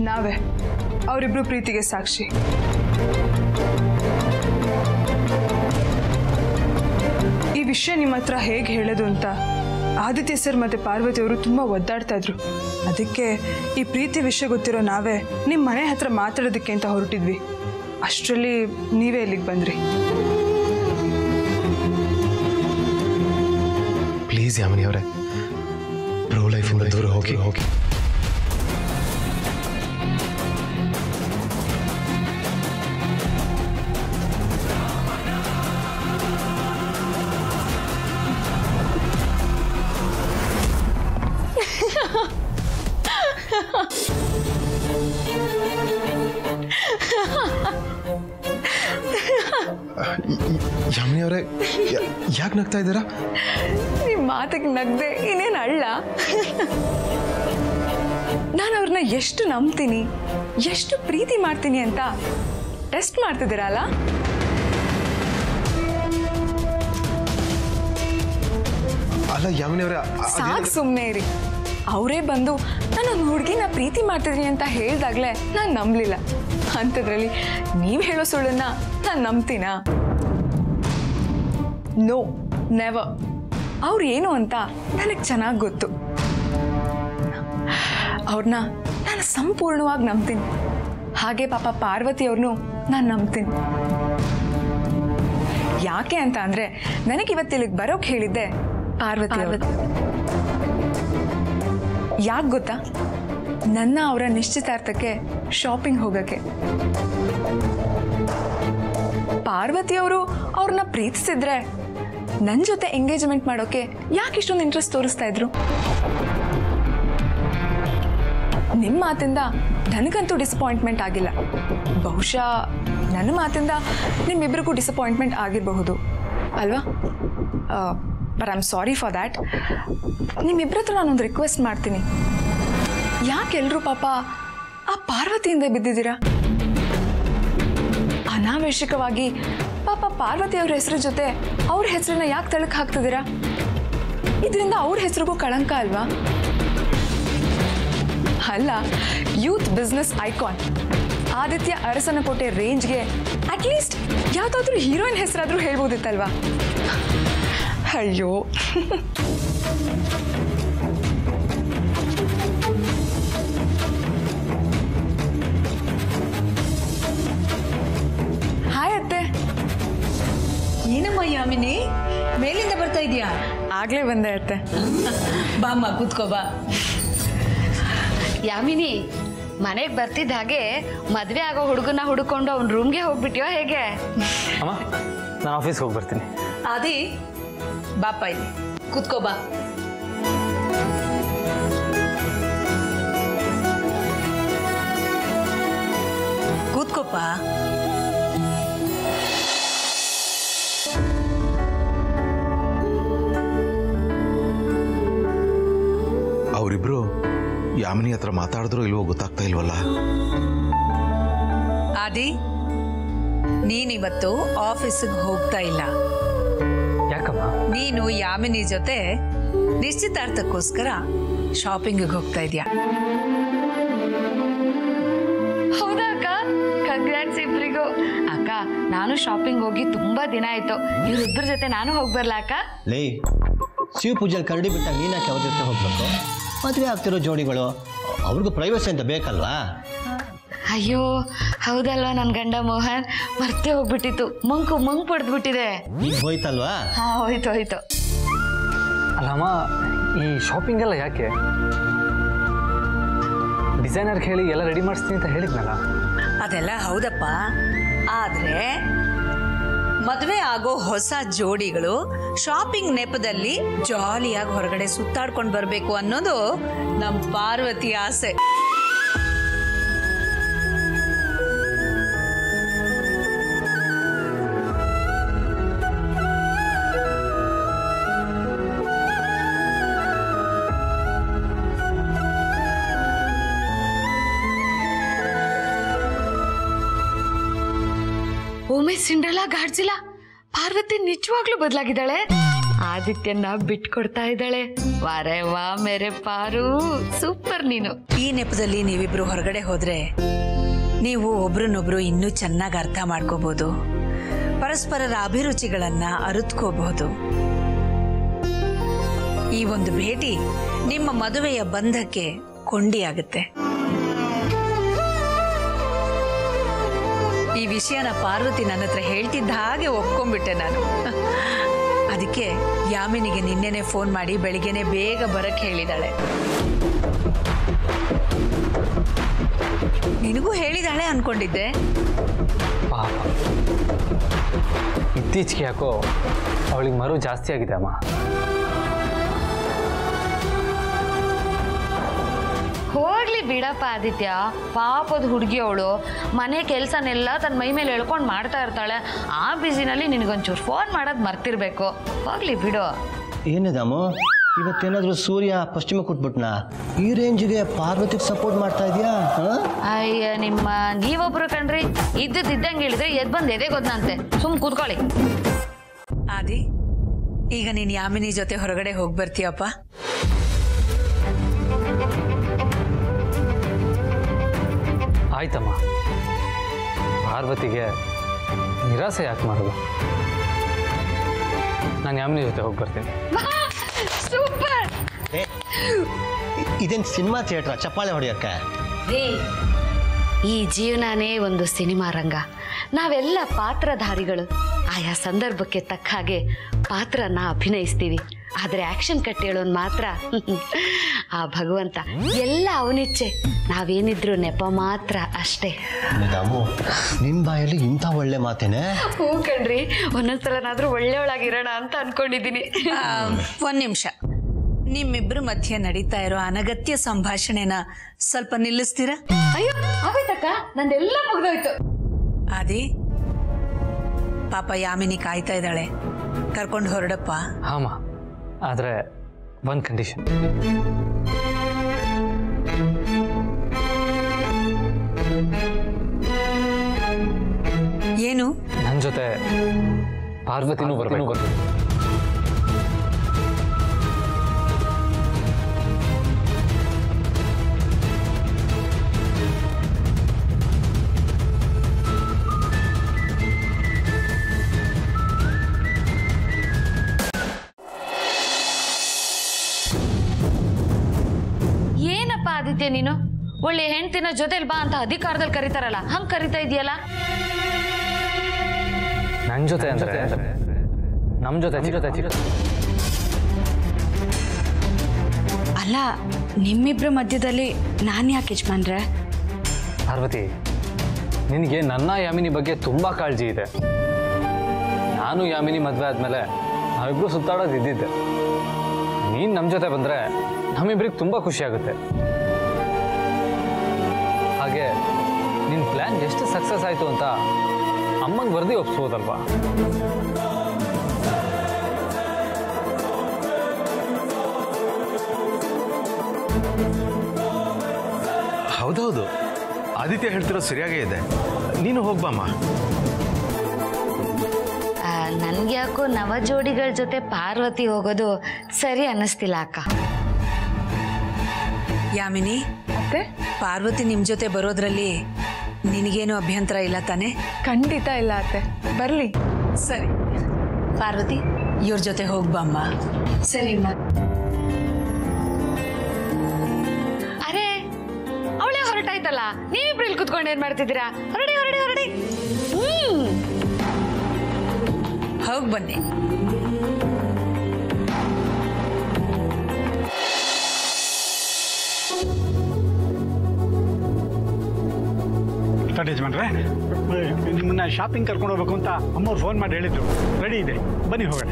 ನಾವೇ ಅವರಿಬ್ರು ಪ್ರೀತಿಗೆ ಸಾಕ್ಷಿ ಈ ವಿಷಯ ನಿಮ್ಮ ಹತ್ರ ಹೇಗೆ ಹೇಳೋದು ಅಂತ ಆದಿತ್ಯ ಸರ್ ಮತ್ತೆ ಪಾರ್ವತಿ ಅವರು ತುಂಬ ಒದ್ದಾಡ್ತಾ ಇದ್ರು ಅದಕ್ಕೆ ಈ ಪ್ರೀತಿ ವಿಷಯ ಗೊತ್ತಿರೋ ನಾವೇ ನಿಮ್ಮ ಮನೆ ಹತ್ರ ಮಾತಾಡೋದಕ್ಕೆ ಅಂತ ಹೊರಟಿದ್ವಿ ಅಷ್ಟರಲ್ಲಿ ನೀವೇ ಇಲ್ಲಿಗೆ ಬಂದ್ರಿ ಪ್ಲೀಸ್ ಯಾಮಿನಿ ಅವರೇ ಪ್ರೋ ಲೈಫಿಂದ ದೂರ ಹೋಗಿ ಹೋಗಿ ಯಾಮಿನಿ ಅವರೇ ಯಾಕೆ ನಗ್ತಾ ಇದ್ದೀರಾ ನಿಮ್ಮ ಮಾತಿಗೆ ನಗ್ದೆ ಇನ್ನೇನು ಅಳ್ಳ ನಾನು ಅವ್ರನ್ನ ಎಷ್ಟು ನಂಬ್ತೀನಿ ಎಷ್ಟು ಪ್ರೀತಿ ಮಾಡ್ತೀನಿ ಅಂತ ಟೆಸ್ಟ್ ಮಾಡ್ತಿದ್ದೀರಲ್ಲ ಅಲ್ಲ ಯಾಮಿನಿ ಅವರೇ ಸಾಕು ಸುಮ್ಮನೆ ಇರಿ ಅವರೇ ಬಂದು ನಾನು ಒಂದು ಹುಡುಗಿನ ಪ್ರೀತಿ ಮಾಡ್ತಿದ್ದೀನಿ ಅಂತ ಹೇಳ್ದಾಗ್ಲೇ ನಾನು ನಂಬಲಿಲ್ಲ ಅಂಥದ್ರಲ್ಲಿ ನೀವು ಹೇಳೋ ಸುಳ್ಳನ್ನ ನಾನು ನಂಬ್ತೀನಾ ನೋ ನೆವರ್ ಅವ್ರು ಏನು ಅಂತ ನನಗೆ ಚೆನ್ನಾಗಿ ಗೊತ್ತು ಅವ್ರನ್ನ ನಾನು ಸಂಪೂರ್ಣವಾಗಿ ನಂಬ್ತೀನಿ ಹಾಗೆ ಪಾಪ ಪಾರ್ವತಿ ಅವ್ರನ್ನೂ ನಾನು ನಂಬ್ತೀನಿ ಯಾಕೆ ಅಂತ ಅಂದರೆ ನನಗೆ ಇವತ್ತು ಇಲ್ಲಿಗೆ ಬರೋಕೆ ಹೇಳಿದ್ದೆ ಪಾರ್ವತಿ ಅವರು ಯಾಕೆ ಗೊತ್ತಾ ನನ್ನ ಅವರ ನಿಶ್ಚಿತಾರ್ಥಕ್ಕೆ ಶಾಪಿಂಗ್ ಹೋಗಕ್ಕೆ ಪಾರ್ವತಿ ಅವರು ಅವ್ರನ್ನ ಪ್ರೀತಿಸಿದ್ರೆ ನನ್ನ ಜೊತೆ ಎಂಗೇಜ್ಮೆಂಟ್ ಮಾಡೋಕೆ ಯಾಕೆ ಇಷ್ಟೊಂದು ಇಂಟ್ರೆಸ್ಟ್ ತೋರಿಸ್ತಾ ಇದ್ರು ನಿಮ್ಮ ಮಾತಿಂದ ನನಗಂತೂ ಡಿಸಪಾಯಿಂಟ್ಮೆಂಟ್ ಆಗಿಲ್ಲ ಬಹುಶಃ ನನ್ನ ಮಾತಿಂದ ನಿಮ್ಮಿಬ್ಬರಿಗೂ ಡಿಸಪಾಯಿಂಟ್ಮೆಂಟ್ ಆಗಿರಬಹುದು ಅಲ್ವಾ but I am sorry for that ನಿಮ್ಮಿಬ್ಬರ ಹತ್ರ ನಾನೊಂದು ರಿಕ್ವೆಸ್ಟ್ ಮಾಡ್ತೀನಿ ಯಾಕೆ ಎಲ್ಲರೂ ಪಾಪ ಆ ಪಾರ್ವತಿಯಿಂದ ಬಿದ್ದಿದ್ದೀರಾ ಅನಾವಶ್ಯಕವಾಗಿ ಪಾಪ ಪಾರ್ವತಿ ಅವ್ರ ಹೆಸರು ಜೊತೆ ಅವ್ರ ಹೆಸರನ್ನ ಯಾಕೆ ತಳಕ್ ಹಾಕ್ತಿದ್ದೀರಾ ಇದರಿಂದ ಅವ್ರ ಹೆಸರಿಗೂ ಕಳಂಕ ಅಲ್ವಾ ಅಲ್ಲ youth business icon Aditya Arasanakote ರೇಂಜ್ಗೆ ಅಟ್ಲೀಸ್ಟ್ ಯಾವುದಾದ್ರೂ ಹೀರೋಯಿನ್ ಹೆಸರಾದ್ರೂ ಹೇಳ್ಬೋದಿತ್ತಲ್ವಾ ಅಯ್ಯೋ ಹಾಯ್ ಅತ್ತೆ ಏನಮ್ಮ ಯಾಮಿನಿ ಮೇಲಿಂದ ಬರ್ತಾ ಇದೀಯಾ ಆಗ್ಲೇ ಬಂದೆ ಅತ್ತೆ ಬಾಮ್ಮ ಕೂತ್ಕೋ ಬಾ ಯಾಮಿನಿ ಮನೆಗೆ ಬರ್ತಿದ್ದ ಹಾಗೆ ಮದ್ವೆ ಆಗೋ ಹುಡುಗನ ಹುಡುಕೊಂಡು ಅವ್ನ ರೂಮ್ಗೆ ಹೋಗ್ಬಿಟ್ಯೋ ಹೇಗೆ ಅಮ್ಮ ನಾನು ಆಫೀಸ್ಗೆ ಹೋಗಿ ಬರ್ತೀನಿ ಆದಿ ಬಾಪ ಇಲ್ಲಿ ಕೂತ್ಕೋ ಬಾ ಕೂತ್ಕೋಪ್ಪ ಅವರಿಬ್ರು ಯಾಮಿನಿ ಹತ್ರ ಮಾತಾಡಿದ್ರು ಇಲ್ವೋ ಗೊತ್ತಾಗ್ತಾ ಇಲ್ವಲ್ಲ ಆದಿ ನೀನಿವತ್ತು ಆಫೀಸಿಗೆ ಹೋಗ್ತಾ ಇಲ್ಲ ಯಾಕಮ್ಮ ನೀನು ಯಾಮಿನಿ ಜೊತೆ ನಿಶ್ಚಿತಾರ್ಥಕ್ಕೋಸ್ಕರ ಶಾಪಿಂಗಿಗೆ ಹೋಗ್ತಾ ಇದೀಯಾ ಹೌದಾ ಅಕ್ಕ ಕಂಗ್ರಾಟ್ಸ್ ಇಬ್ರಿಗೂ ಅಕ್ಕ ನಾನು ಶಾಪಿಂಗ್ ಹೋಗಿ ತುಂಬಾ ದಿನ ಆಯ್ತು ಇವ್ರಿಬ್ಬರ ಜೊತೆ ನಾನು ಹೋಗಿ ಬರ್ಲಾ ಅಕ್ಕ ಲೇ ಶಿವ ಪೂಜೆಲಿ ಕರಡಿ ಬಿಟ್ಟಾಗ ನೀನಾಕೆ ಅವ್ರ ಜೊತೆ ಹೋಗ್ಬೇಕು ಮದುವೆ ಆಗ್ತಿರೋ ಜೋಡಿಗಳು ಅವ್ರಿಗೂ ಪ್ರೈವಸಿ ಅಂತ ಬೇಕಲ್ವಾ ಅಯ್ಯೋ ಹೌದಲ್ವಾ ನನ್ನ ಗಂಡ ಮೋಹನ್ ಮರ್ತೇ ಹೋಗ್ಬಿಟ್ಟಿತ್ತು ಮಂಕು ಮಂಕ್ ಪಡೆದ್ಬಿಟ್ಟಿದೆ ಈಗ ಹೋಯ್ತಲ್ವಾ ಹಾ ಹೋಯ್ತು ಹೋಯ್ತು ಅಲ್ಲಮ್ಮ ಈ ಶಾಪಿಂಗ್ ಎಲ್ಲ ಯಾಕೆ ಡಿಸೈನರ್ಗೆ ಹೇಳಿ ಎಲ್ಲ ರೆಡಿ ಮಾಡಿಸ್ತೀನಿ ಅಂತ ಹೇಳಿದ್ನಲ್ಲ ಅದೆಲ್ಲ ಹೌದಪ್ಪ ಆದ್ರೆ ಮದುವೆ ಆಗೋ ಹೊಸ ಜೋಡಿಗಳು ಶಾಪಿಂಗ್ ನೆಪದಲ್ಲಿ ಜಾಲಿಯಾಗಿ ಹೊರಗಡೆ ಸುತ್ತಾಡ್ಕೊಂಡು ಬರಬೇಕು ಅನ್ನೋದು ನಮ್ಮ ಪಾರ್ವತಿ ಆಸೆ ಒಮ್ಮೆ ಸಿಂಡ್ರಲಾ ಗಾಡ್ಸಿಲ್ಲ ಪಾರ್ವತಿ ನಿಜವಾಗ್ಲೂ ಬದಲಾಗಿದ್ದಾಳೆ ಆದಿತ್ಯನ ಬಿಟ್ಕೊಡ್ತಾ ಇದ್ದಾಳೆ ವಾರೆ ವಾ ಮೇರೆ ಪಾರು ಸೂಪರ್ ನೀನು ಈ ನೆಪದಲ್ಲಿ ನೀವಿಬ್ರು ಹೊರಗಡೆ ಹೋದ್ರೆ ನೀವು ಒಬ್ರನ್ನೊಬ್ರು ಇನ್ನೂ ಚೆನ್ನಾಗಿ ಅರ್ಥ ಮಾಡ್ಕೋಬಹುದು ಪರಸ್ಪರರ ಅಭಿರುಚಿಗಳನ್ನ ಅರಿತ್ಕೋಬಹುದು ಈ ಒಂದು ಭೇಟಿ ನಿಮ್ಮ ಮದುವೆಯ ಬಂಧಕ್ಕೆ ಕೊಂಡಿಯಾಗುತ್ತೆ ಈ ವಿಷಯನ ಪಾರ್ವತಿ ನನ್ನ ಹತ್ರ ಹೇಳ್ತಿದ್ದ ಹಾಗೆ ಒಪ್ಕೊಂಡ್ಬಿಟ್ಟೆ ನಾನು ಅದಕ್ಕೆ ಯಾಮಿನಿಗೆ ನಿನ್ನೆನೆ ಫೋನ್ ಮಾಡಿ ಬೆಳಿಗ್ಗೆನೆ ಬೇಗ ಬರಕ್ ಹೇಳಿದಾಳೆ ನಿನಗೂ ಹೇಳಿದಾಳೆ ಅನ್ಕೊಂಡಿದ್ದೆ ಪಾಪ ಇತ್ತೀಚೆಗೆ ಯಾಕೋ ಅವಳಿಗೆ ಮರು ಜಾಸ್ತಿ ಆಗಿದೆ ಅಮ್ಮ ಹೋಗ್ಲಿ ಬಿಡಪ್ಪ ಆದಿತ್ಯ ಪಾಪದ ಹುಡುಗಿ ಅವಳು ಮನೆ ಕೆಲಸನೆಲ್ಲ ತನ್ನ ಮೈ ಮೇಲೆ ಎಳ್ಕೊಂಡು ಮಾಡ್ತಾ ಇರ್ತಾಳೆ ಆ ಬ್ಯುಸಿನಲ್ಲಿ ನಿನಗೊಂಚೂರು ಫೋನ್ ಮಾಡೋದು ಮರ್ತಿರ್ಬೇಕು ಹೋಗ್ಲಿ ಬಿಡು ಏನಿದಾಮು ಇವತ್ತೇನಾದ್ರೂ ಸೂರ್ಯ ಪಶ್ಚಿಮ ಕೊಟ್ಬಿಟ್ನಾ ಈ ರೇಂಜ್ಗೆ ಪಾರ್ವತಿಗೆ ಸಪೋರ್ಟ್ ಮಾಡ್ತಾ ಇದೆಯಾ ಅಯ್ಯ ನಿಮ್ಮ ನೀವೊಬ್ರು ಕಣ್ರಿ ಇದ್ದದ್ದು ಇದ್ದಂಗೆ ಹೇಳಿದ್ರೆ ಎದ್ ಬಂದು ಎದೆಗೊದ್ನಂತೆ ಸುಮ್ ಕೂತ್ಕೊಳ್ಳಿ ಆದಿ ಈಗ ನೀನ್ ಯಾಮಿನಿ ಜೊತೆ ಹೊರಗಡೆ ಹೋಗಿ ಬರ್ತೀಯಪ್ಪ ಆಯ್ತಮ್ಮ ಪಾರ್ವತಿಗೆ ನಿರಾಸೆ ಯಾಕೆ ಮಾಡೋದು ನಾನು ಯಾಮಿನಿ ಜೊತೆ ಹೋಗಿ ಬರ್ತೀನಿ ಸೂಪರ್ ಏ, ಇದೇನ್ ಸಿನಿಮಾ ಥಿಯೇಟ್ರ ಚಪ್ಪಾಳೆ ಹೊಡೆಯಕ್ಕೆ ರೀ ಈ ಜೀವನನೇ ಒಂದು ಸಿನಿಮಾ ರಂಗ ನಾವೆಲ್ಲ ಪಾತ್ರಧಾರಿಗಳು ಆಯಾ ಸಂದರ್ಭಕ್ಕೆ ತಕ್ಕ ಹಾಗೆ ಪಾತ್ರನ ಅಭಿನಯಿಸ್ತೀವಿ ಆದರೆ ಆಕ್ಷನ್ ಕಟ್ ಹೇಳೋನ್ ಮಾತ್ರ ಆ ಭಗವಂತ ಎಲ್ಲ ಅವನಿಚ್ಛೆ ನಾವೇನಿದ್ರು ನೆಪ ಮಾತ್ರ ಅಷ್ಟೇ ದಾಮು ನಿನ್ ಬಾಯಲ್ಲಿ ಇಂಥ ಒಳ್ಳೆ ಮಾತೇನೆ ಹೂ ಕಣ್ರಿ ಒಂದೊಂದ್ಸಲನಾದ್ರೂ ಒಳ್ಳೆಯವಳಾಗಿರೋಣ ಅಂತ ಅನ್ಕೊಂಡಿದ್ದೀನಿ ಆ, ಒಂದ್ ನಿಮಿಷ ನಿಮ್ಮಿಬ್ರ ಮಧ್ಯೆ ನಡೀತಾ ಇರೋ ಅನಗತ್ಯ ಸಂಭಾಷಣೆನ ಸ್ವಲ್ಪ ನಿಲ್ಲಿಸ್ತೀರಾ ಅಯ್ಯೋ ಆಗೋಯ್ತಕ್ಕ ನಂದೆಲ್ಲ ಮುಗ್ದೋಯ್ತು ಆದಿ ಪಾಪ ಯಾಮಿನಿ ಕಾಯ್ತಾ ಇದ್ದಾಳೆ ಕರ್ಕೊಂಡು ಹೊರಡಪ್ಪ ಹಾಮ ಆದರೆ ಒಂದು ಕಂಡೀಷನ್ ಏನು ನನ್ನ ಜೊತೆ ಪಾರ್ವತಿನೂ ಬರಬೇಕು ಏನಪ್ಪ ಆದಿತ್ಯ ನೀನು ಒಳ್ಳೆ ಹೆಂಡ್ತಿನ ಜೊತೆಲಿ ಬಾ ಅಂತ ಅಧಿಕಾರದಲ್ಲಿ ಕರೀತಾರಲ್ಲ ಹಂಗ್ ಕರಿತಾ ಇದೆಯಲ್ಲ ನನ್ನ ಜೊತೆ ಅಂದರೆ ನಮ್ಮ ಜೊತೆ ಜೊತೆ ಚಿಕ್ಕ ಅಲ್ಲ ನಿಮ್ಮಿಬ್ರ ಮಧ್ಯದಲ್ಲಿ ನಾನು ಯಾಕೆ ಯಜಮಾನ್ರೆ ಪಾರ್ವತಿ ನಿನಗೆ ನನ್ನ ಯಾಮಿನಿ ಬಗ್ಗೆ ತುಂಬ ಕಾಳಜಿ ಇದೆ ನಾನು ಯಾಮಿನಿ ಮದುವೆ ಆದಮೇಲೆ ನಾವಿಬ್ರು ಸುತ್ತಾಡೋದು ಇದ್ದಿದ್ದೆ ನೀನು ನಮ್ಮ ಜೊತೆ ಬಂದರೆ ನಮ್ಮಿಬ್ರಿಗೆ ತುಂಬ ಖುಷಿ ಆಗುತ್ತೆ ಹಾಗೆ ನಿನ್ನ ಪ್ಲ್ಯಾನ್ ಎಷ್ಟು ಸಕ್ಸಸ್ ಆಯಿತು ಅಂತ ಅಮ್ಮಂಗೆ ವರದಿ ಒಪ್ಸ್ಬೋದಲ್ವಾ ಹೌದೌದು ಆದಿತ್ಯ ಹೇಳ್ತಿರೋ ಸರಿಯಾಗೇ ಇದೆ ನೀನು ಹೋಗ್ಬಾಮ್ಮ ನನ್ಗೆ ಯಾಕೋ ನವ ಜೋಡಿಗಳ ಜೊತೆ ಪಾರ್ವತಿ ಹೋಗೋದು ಸರಿ ಅನ್ನಿಸ್ತಿಲ್ಲ ಅಕ್ಕ ಯಾಮಿನಿ ಅತ್ತೆ ಪಾರ್ವತಿ ನಿಮ್ ಜೊತೆ ಬರೋದ್ರಲ್ಲಿ ನಿನಗೇನು ಅಭ್ಯಂತರ ಇಲ್ಲ ತಾನೆ ಖಂಡಿತ ಇಲ್ಲ ಅತ್ತೆ ಬರಲಿ ಸರಿ ಪಾರ್ವತಿ ಇವ್ರ ಜೊತೆ ಹೋಗ್ಬಮ್ಮ ಸರಿ ಅರೆ ಅವಳೇ ಹೊರಟಾಯ್ತಲ್ಲ ನೀವಿಬ್ರು ಇಲ್ಲಿ ಕುತ್ಕೊಂಡು ಏನ್ ಮಾಡ್ತಿದ್ದೀರಾ ಹೊರಡಿ ಹೊರಡಿ ಹೊರಡಿ ಹ್ಮ್ ಹೋಗ್ ಬನ್ನಿ ಸ್ಟಾರ್ಟ್ ಯಜಮಾನ್ರೆ ನಿಮ್ಮನ್ನ ಶಾಪಿಂಗ್ ಕರ್ಕೊಂಡು ಹೋಗ್ಬೇಕು ಅಂತ ಅಮ್ಮವ್ರು ಫೋನ್ ಮಾಡಿ ಹೇಳಿದ್ರು ರೆಡಿ ಇದೆ ಬನ್ನಿ ಹೋಗೋಣ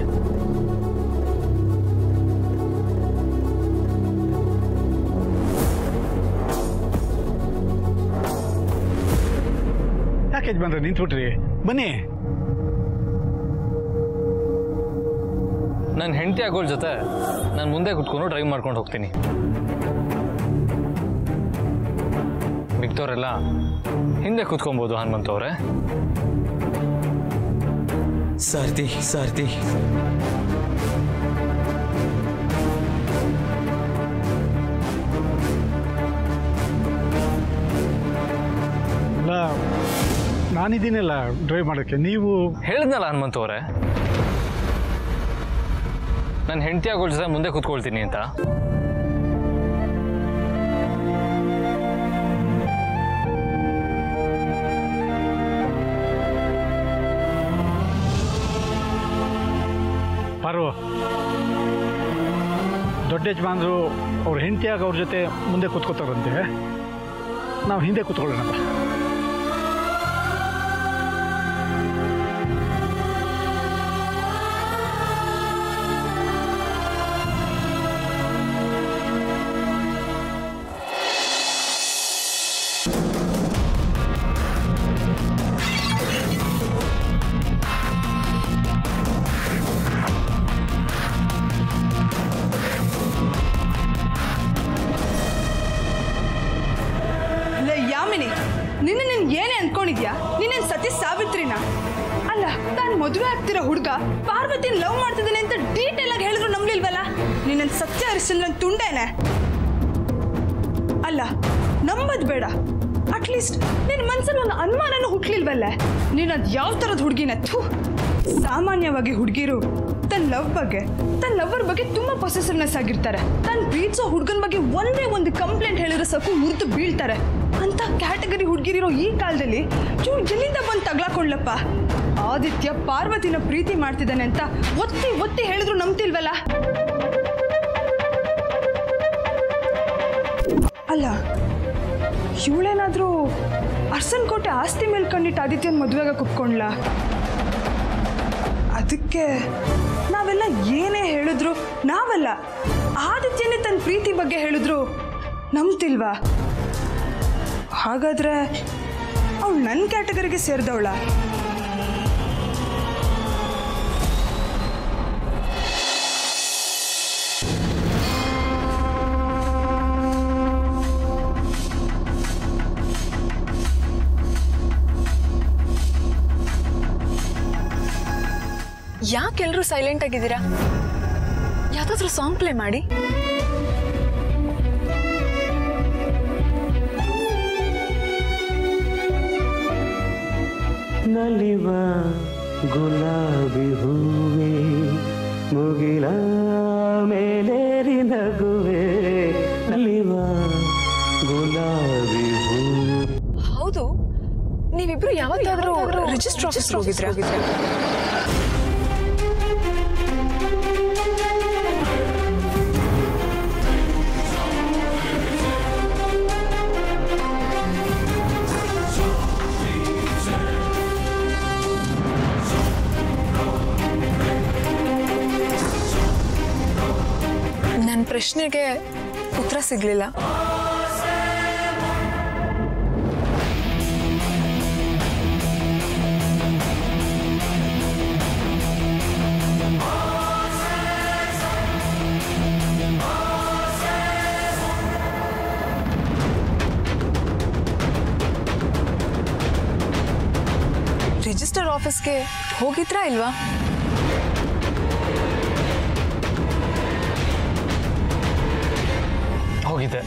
ಯಾಕೆ ಯಜಮಾನ್ರೆ ನಿಂತ್ಬಿಟ್ರಿ ಬನ್ನಿ ನನ್ನ ಹೆಂಡತಿ ಆಗೋಳ ಜೊತೆ ನಾನು ಮುಂದೆ ಕುತ್ಕೊಂಡು ಡ್ರೈವ್ ಮಾಡ್ಕೊಂಡು ಹೋಗ್ತೀನಿ ಮಿಕ್ತವ್ರೆಲ್ಲ ಹಿಂದೆ ಕುತ್ಕೊಬೋದು ಹನುಮಂತ ಅವರೇ ಸಾರಥಿ ಸಾರಥಿ ನಾನಿದ್ದೀನಲ್ಲ ಡ್ರೈವ್ ಮಾಡೋಕ್ಕೆ ನೀವು ಹೇಳಿದ್ನಲ್ಲ ಹನುಮಂತ ಅವರೇ ನನ್ನ ಹೆಂಡತಿ ಆಗೋಳ ಜೊತೆ ಮುಂದೆ ಕೂತ್ಕೊಳ್ತೀನಿ ಅಂತ ಪಾರು ದೊಡ್ಡ ಯಜಮಾನರು ಅವ್ರ ಹೆಂಡತಿಯಾಗ ಅವ್ರ ಜೊತೆ ಮುಂದೆ ಕೂತ್ಕೋತಾರಂತೆ ನಾವು ಹಿಂದೆ ಕೂತ್ಕೊಳ್ಳೋಣಪ್ಪ ಲೇ ಯಾಮಿನಿ ನಿನ್ನ ನೀನ್ ಏನೇ ಅನ್ಕೊಂಡಿದ್ಯಾ ನೀನೇನ್ ಸತಿ ಸಾವಿತ್ರಿನ ಅಲ್ಲ ತಾನು ಮದುವೆ ಆಗ್ತಿರೋ ಹುಡುಗ ಪಾರ್ವತಿನ ಲವ್ ಮಾಡ್ತಿದ್ದಾನೆ ಅಂತ ಡೀಟೇಲ್ ಆಗಿ ಹೇಳಿದ್ರು ನಂಬ್ಲಿಲ್ವಲ್ಲ ನಿನ್ನ ಸತ್ಯ ಹರಿಶ್ಚಂದ್ರನ್ ತುಂಡೇನೆ ಅಲ್ಲ ನಂಬದ್ ಬೇಡ ಅಟ್ಲೀಸ್ಟ್ ನಿನ್ನ ಮನ್ಸಲ್ಲಿ ಒಂದು ಅನುಮಾನನೂ ಹುಟ್ಲಿಲ್ವಲ್ಲ ನೀನು ಅದು ಯಾವ ಥರದ ಹುಡುಗಿನ ಥೂ ಸಾಮಾನ್ಯವಾಗಿ ಹುಡುಗಿರು ತನ್ನ ಲವ್ ಬಗ್ಗೆ ತನ್ನ ಲವರ್ ಬಗ್ಗೆ ತುಂಬಾ ಪೊಸೆಸಿವ್ನೆಸ್ ಆಗಿರ್ತಾರೆ ತನ್ನ ಪ್ರೀತಿಸೋ ಹುಡುಗನ ಬಗ್ಗೆ ಒಂದೇ ಒಂದು ಕಂಪ್ಲೇಂಟ್ ಹೇಳಿದ್ರೆ ಸಾಕು ಮುರಿದು ಬೀಳ್ತಾರೆ ಅಂತ ಕ್ಯಾಟಗರಿ ಹುಡುಗಿರಿರೋ ಈ ಕಾಲದಲ್ಲಿ ಇವ್ರು ಎಲ್ಲಿಂದ ಬಂದು ತಗ್ಲಾಕೊಳ್ಳಪ್ಪ ಆದಿತ್ಯ ಪಾರ್ವತಿನ ಪ್ರೀತಿ ಮಾಡ್ತಿದ್ದಾನೆ ಅಂತ ಒತ್ತಿ ಒತ್ತಿ ಹೇಳಿದ್ರು ನಂಬ್ತಿಲ್ವಲ್ಲ ಅಲ್ಲ ಇವಳೇನಾದ್ರೂ ಅರ್ಸನ್ ಕೋಟೆ ಆಸ್ತಿ ಮೇಲೆ ಕಂಡಿಟ್ಟು ಆದಿತ್ಯನ ಮದುವೆಗೆ ಕುತ್ಕೊಂಡ್ಲ ಅದಕ್ಕೆ ನಾವೆಲ್ಲ ಏನೇ ಹೇಳಿದ್ರು ನಾವಲ್ಲ ಆದಿತ್ಯನೇ ತನ್ನ ಪ್ರೀತಿ ಬಗ್ಗೆ ಹೇಳಿದ್ರು ನಂಬ್ತಿಲ್ವಾ ಹಾಗಾದ್ರೆ ಅವಳು ನನ್ನ ಕ್ಯಾಟಗರಿಗೆ ಸೇರಿದವಳ ಯಾಕೆ ಎಲ್ಲರೂ ಸೈಲೆಂಟ್ ಆಗಿದ್ದೀರಾ ಯಾವ್ದಾದ್ರು ಸಾಂಗ್ ಪ್ಲೇ ಮಾಡಿ ನಲಿವ ಗುಲಾಬಿ ಹೂವೆ ಮುಗಿಲ ಮೇಲೇರಿ ನಗುವೆ ನಲಿವ ಗುಲಾಬಿ ಹೂ ಹೌದು ನೀವಿಬ್ರು ಯಾವತ್ತಾದ್ರೂ ರಿಜಿಸ್ಟರ್ ಆಫೀಸ್ ಹೋಗಿದ್ರ ನನ್ನ ಪ್ರಶ್ನೆಗೆ ಉತ್ತರ ಸಿಗ್ಲಿಲ್ಲ ರಿಜಿಸ್ಟರ್ ಆಫೀಸ್ಗೆ ಹೋಗಿದ್ರಾ ಇಲ್ವಾ ಹೋಗಿದ್ದೆ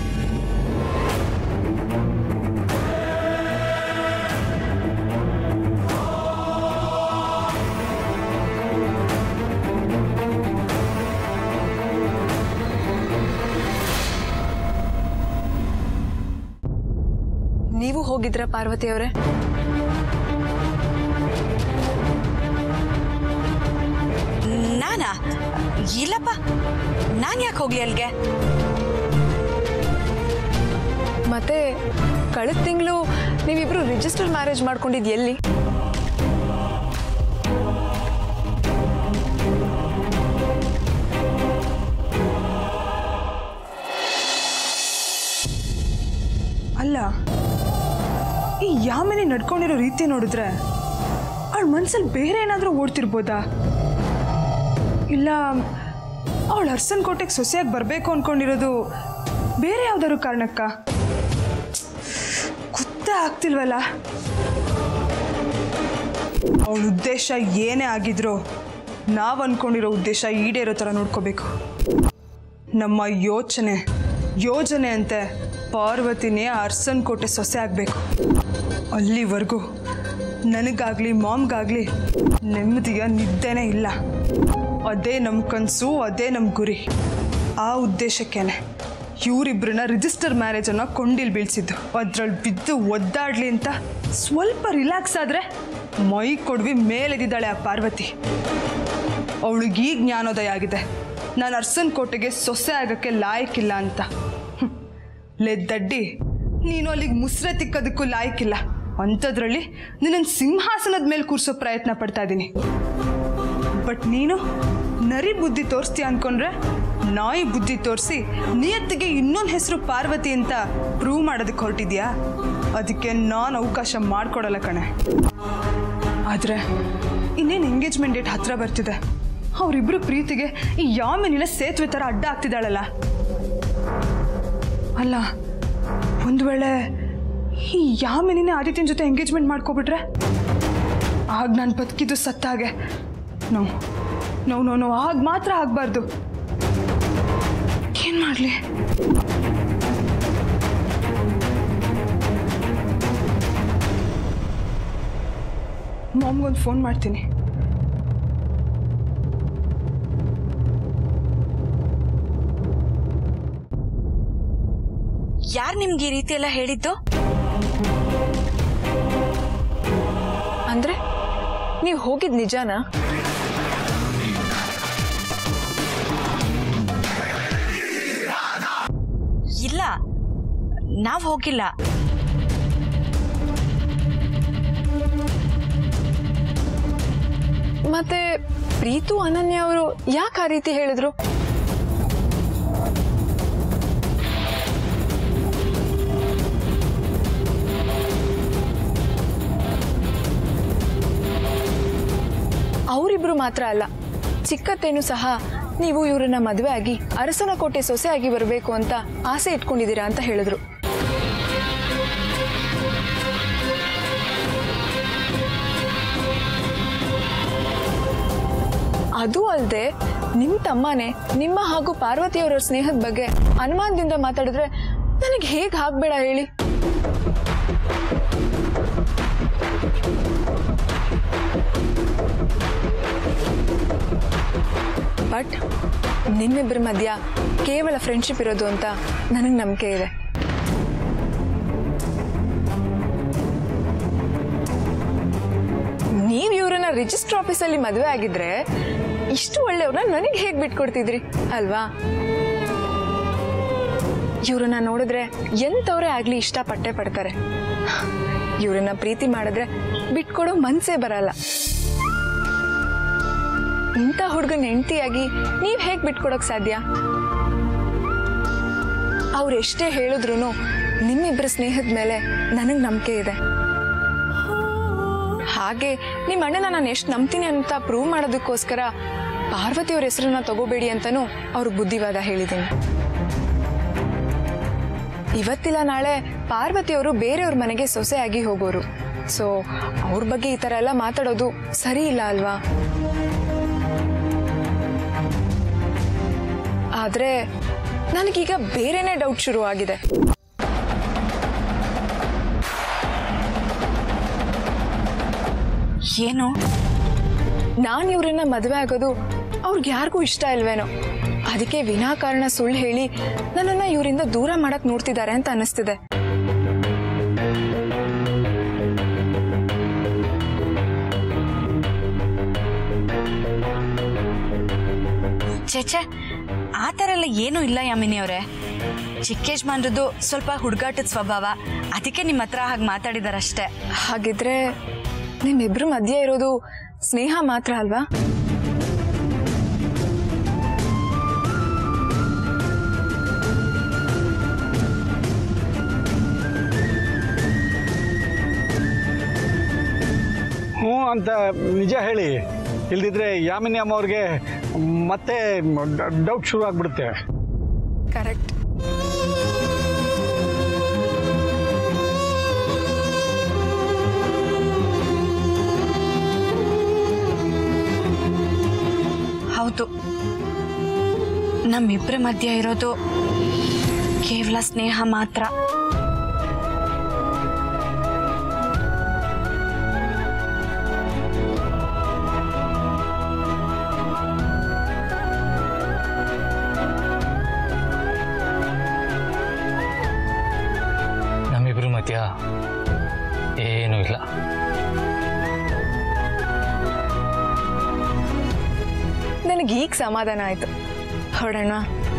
ನೀವು ಹೋಗಿದ್ರಾ ಪಾರ್ವತಿ ಅವರೇ ನಾನಾ ಇಲ್ಲಪ್ಪ ನಾನು ಯಾಕೆ ಹೋಗ್ಲಿ ಅಲ್ಲಿಗೆ ಮತ್ತೆ ಕಳೆದ ತಿಂಗಳು ನೀವಿಬ್ರು ರಿಜಿಸ್ಟರ್ ಮ್ಯಾರೇಜ್ ಮಾಡ್ಕೊಂಡಿದ್ ಎಲ್ಲಿ ಅಲ್ಲ ಈ ಯಾಮಿನಿ ನಡ್ಕೊಂಡಿರೋ ರೀತಿ ನೋಡಿದ್ರೆ ಅವಳ ಮನ್ಸಲ್ಲಿ ಬೇರೆ ಏನಾದರೂ ಓಡ್ತಿರ್ಬೋದಾ ಇಲ್ಲ ಅವಳು ಅರ್ಸನ್ ಕೋಟೆಗೆ ಸೊಸೆಯಾಗಿ ಬರಬೇಕು ಅನ್ಕೊಂಡಿರೋದು ಬೇರೆ ಯಾವ್ದಾದ್ರು ಕಾರಣಕ್ಕ ಗೊತ್ತೇ ಆಗ್ತಿಲ್ವಲ್ಲ ಅವಳ ಉದ್ದೇಶ ಏನೇ ಆಗಿದ್ರೂ ನಾವು ಅನ್ಕೊಂಡಿರೋ ಉದ್ದೇಶ ಈಡೇರೋ ಥರ ನೋಡ್ಕೋಬೇಕು ನಮ್ಮ ಯೋಚನೆ ಯೋಜನೆ ಅಂತೆ ಪಾರ್ವತಿನೇ ಅರ್ಸನ್ ಕೋಟೆ ಸೊಸೆ ಆಗಬೇಕು ಅಲ್ಲಿವರೆಗೂ ನನಗಾಗ್ಲಿ ಮಾಮ್ಗಾಗ್ಲಿ ನೆಮ್ಮದಿಯ ನಿದ್ದೆನೇ ಇಲ್ಲ ಅದೇ ನಮ್ಮ ಕನಸು ಅದೇ ನಮ್ಮ ಗುರಿ ಆ ಉದ್ದೇಶಕ್ಕೇನೆ ಇವರಿಬ್ಬರನ್ನ ರಿಜಿಸ್ಟರ್ ಮ್ಯಾರೇಜನ್ನು ಕೊಂಡಿಲ್ ಬೀಳ್ಸಿದ್ದು ಅದ್ರಲ್ಲಿ ಬಿದ್ದು ಒದ್ದಾಡ್ಲಿ ಅಂತ ಸ್ವಲ್ಪ ರಿಲ್ಯಾಕ್ಸ್ ಆದರೆ ಮೈ ಕೊಡ್ವಿ ಮೇಲೆದಿದ್ದಾಳೆ ಆ ಪಾರ್ವತಿ ಅವಳಿಗೆ ಈಗ ಜ್ಞಾನೋದಯ ಆಗಿದೆ ನಾನು ಅರ್ಸನ್ ಕೋಟೆಗೆ ಸೊಸೆ ಆಗೋಕ್ಕೆ ಲಾಯಕ್ಕಿಲ್ಲ ಅಂತ ಹ್ಮ್. ಲೇ ದಡ್ಡಿ ನೀನು ಅಲ್ಲಿಗೆ ಮುಸ್ರೆ ತಿಕ್ಕೋದಕ್ಕೂ ಲಾಯಕ್ಕಿಲ್ಲ ಅಂಥದ್ರಲ್ಲಿ ನಿನ್ನನ್ನು ಸಿಂಹಾಸನದ ಮೇಲೆ ಕೂರಿಸೋ ಪ್ರಯತ್ನ ಪಡ್ತಾ ಇದ್ದೀನಿ ಬಟ್ ನೀನು ನರಿ ಬುದ್ಧಿ ತೋರಿಸ್ತೀಯ ಅನ್ಕೊಂಡ್ರೆ ನಾಯಿ ಬುದ್ಧಿ ತೋರಿಸಿ ನಿಯತ್ತಿಗೆ ಇನ್ನೊಂದು ಹೆಸರು ಪಾರ್ವತಿ ಅಂತ ಪ್ರೂವ್ ಮಾಡೋದಕ್ಕೆ ಹೊರಟಿದ್ಯಾ ಅದಕ್ಕೆ ನಾನು ಅವಕಾಶ ಮಾಡಿಕೊಡಲ್ಲ ಕಣೆ ಆದರೆ ಇನ್ನೇನು ಎಂಗೇಜ್ಮೆಂಟ್ ಡೇಟ್ ಹತ್ರ ಬರ್ತಿದೆ ಅವರಿಬ್ಬರು ಪ್ರೀತಿಗೆ ಈ ಯಾಮಿನಿನ ಸೇತುವೆ ಥರ ಅಡ್ಡ ಆಗ್ತಿದ್ದಾಳಲ್ಲ ಅಲ್ಲ ಒಂದು ವೇಳೆ ಈ ಯಾಮಿನಿನೇ ಆದಿತ್ಯನ ಜೊತೆ ಎಂಗೇಜ್ಮೆಂಟ್ ಮಾಡ್ಕೊಬಿಟ್ರೆ ಆಗ ನಾನು ಬದುಕಿದ್ದು ಸತ್ತಾಗೆ ನೋ ನೋ ನೋ ನೋ ಆಗ ಮಾತ್ರ ಆಗಬಾರ್ದು ಏನು ಮಾಡಲಿ ಮಾಮ್ಗೊಂದು ಫೋನ್ ಮಾಡ್ತೀನಿ ಯಾರು ನಿಮ್ಗೆ ಈ ರೀತಿ ಎಲ್ಲ ಹೇಳಿದ್ದು ಅಂದ್ರೆ ನೀವು ಹೋಗಿದ್ ನಿಜಾನಾ ಇಲ್ಲ ನಾವ್ ಹೋಗಿಲ್ಲ ಮತ್ತೆ ಪ್ರೀತು ಅನನ್ಯ ಅವರು ಯಾಕೆ ಆ ರೀತಿ ಹೇಳಿದ್ರು ಅವರಿಬ್ರು ಮಾತ್ರ ಅಲ್ಲ ಚಿಕ್ಕತ್ತೇನು ಸಹ ನೀವು ಇವರನ್ನ ಮದುವೆ ಆಗಿ ಅರಸನ ಕೋಟೆ ಸೊಸೆ ಆಗಿ ಬರಬೇಕು ಅಂತ ಆಸೆ ಇಟ್ಕೊಂಡಿದ್ದೀರಾ ಅಂತ ಹೇಳಿದ್ರು ಅದು ಅಲ್ಲದೆ ನಿಮ್ಮ ತಮ್ಮನೇ ನಿಮ್ಮ ಹಾಗೂ ಪಾರ್ವತಿಯವರ ಸ್ನೇಹದ ಬಗ್ಗೆ ಅನುಮಾನದಿಂದ ಮಾತಾಡಿದ್ರೆ ನನಗೆ ಹೇಗೆ ಹಾಕ್ಬೇಡ ಹೇಳಿ ಬಟ್ ನಿಮ್ಮಿಬ್ಬರ ಮಧ್ಯ ಕೇವಲ ಫ್ರೆಂಡ್ಶಿಪ್ ಇರೋದು ಅಂತ ನನಗೆ ನಂಬಿಕೆ ಇದೆ ನೀವು ಇವ್ರನ್ನ ರಿಜಿಸ್ಟರ್ ಆಫೀಸಲ್ಲಿ ಮದುವೆ ಆಗಿದ್ರೆ ಇಷ್ಟು ಒಳ್ಳೆಯವ್ರನ್ನ ನನಗೆ ಹೇಗೆ ಬಿಟ್ಕೊಡ್ತಿದ್ರಿ ಅಲ್ವಾ ಇವ್ರನ್ನ ನೋಡಿದ್ರೆ ಎಂಥವ್ರೇ ಆಗ್ಲಿ ಇಷ್ಟಪಟ್ಟೆ ಪಡ್ತಾರೆ ಇವ್ರನ್ನ ಪ್ರೀತಿ ಮಾಡಿದ್ರೆ ಬಿಟ್ಕೊಡೋ ಮನ್ಸೇ ಬರಲ್ಲ ಇಂಥ ಹುಡುಗನ ಹೆಂಡತಿಯಾಗಿ ನೀವ್ ಹೇಗ್ ಬಿಟ್ಕೊಡಕ್ ಸಾಧ್ಯ ಅವ್ರು ಎಷ್ಟೇ ಹೇಳಿದ್ರು ನಿಮ್ಮಿಬ್ಬರ ಸ್ನೇಹದ ಮೇಲೆ ನನಗೆ ನಂಬಿಕೆ ಇದೆ ಹಾಗೆ ನಿಮ್ಮ ಅಣ್ಣನ ನಾನು ಎಷ್ಟು ನಂಬ್ತೀನಿ ಅಂತ ಪ್ರೂವ್ ಮಾಡೋದಕ್ಕೋಸ್ಕರ ಪಾರ್ವತಿಯವ್ರ ಹೆಸರನ್ನ ತಗೋಬೇಡಿ ಅಂತನೂ ಅವ್ರಿಗೆ ಬುದ್ಧಿವಾದ ಹೇಳಿದ್ದೀನಿ ಇವತ್ತಿಲ್ಲ ನಾಳೆ ಪಾರ್ವತಿಯವರು ಬೇರೆಯವ್ರ ಮನೆಗೆ ಸೊಸೆ ಆಗಿ ಹೋಗೋರು ಸೊ ಅವ್ರ ಬಗ್ಗೆ ಈ ಥರ ಎಲ್ಲ ಮಾತಾಡೋದು ಸರಿ ಇಲ್ಲ ಅಲ್ವಾ ಆದ್ರೆ ನನಗೀಗ ಬೇರೆನೇ ಡೌಟ್ ಶುರು ಆಗಿದೆ ಏನು ನಾನು ಇವ್ರನ್ನ ಮದುವೆ ಆಗೋದು ಅವ್ರಿಗೆ ಯಾರಿಗೂ ಇಷ್ಟ ಇಲ್ವೇನೋ ಅದಕ್ಕೆ ವಿನಾಕಾರಣ ಸುಳ್ಳು ಹೇಳಿ ನನ್ನನ್ನ ಇವರಿಂದ ದೂರ ಮಾಡಕ್ ನೋಡ್ತಿದ್ದಾರೆ ಅಂತ ಅನಿಸ್ತಿದೆ ಛೆಛೆ ಆ ಥರ ಎಲ್ಲ ಏನೂ ಇಲ್ಲ ಯಾಮಿನಿ ಅವರೇ ಚಿಕ್ಕ ಯಜಮಾನ್ರದ್ದು ಸ್ವಲ್ಪ ಹುಡುಗಾಟದ ಸ್ವಭಾವ ಅದಕ್ಕೆ ನಿಮ್ಮ ಹತ್ರ ಹಾಗೆ ಮಾತಾಡಿದಾರಷ್ಟೇ ಹಾಗಿದ್ರೆ ನಿಮ್ಮಿಬ್ರ ಮಧ್ಯೆ ಇರೋದು ಸ್ನೇಹ ಮಾತ್ರ ಅಲ್ವಾ ಹ್ಞೂ ಅಂತ ನಿಜ ಹೇಳಿ ಇಲ್ದಿದ್ರೆ ಯಾಮಿನಿ ಅಮ್ಮ ಅವ್ರಿಗೆ ಮತ್ತೆ ಡೌಟ್ ಶುರು ಆಗ್ಬಿಡುತ್ತೆ ಕರೆಕ್ಟ್ ಹೌದು ನಮ್ಮಿಬ್ಬರ ಮಧ್ಯೆ ಇರೋದು ಕೇವಲ ಸ್ನೇಹ ಮಾತ್ರ ಏನೂ ಇಲ್ಲ ನನಗೆ ಈಗ ಸಮಾಧಾನ ಆಯಿತು ಹೊರಡೋಣ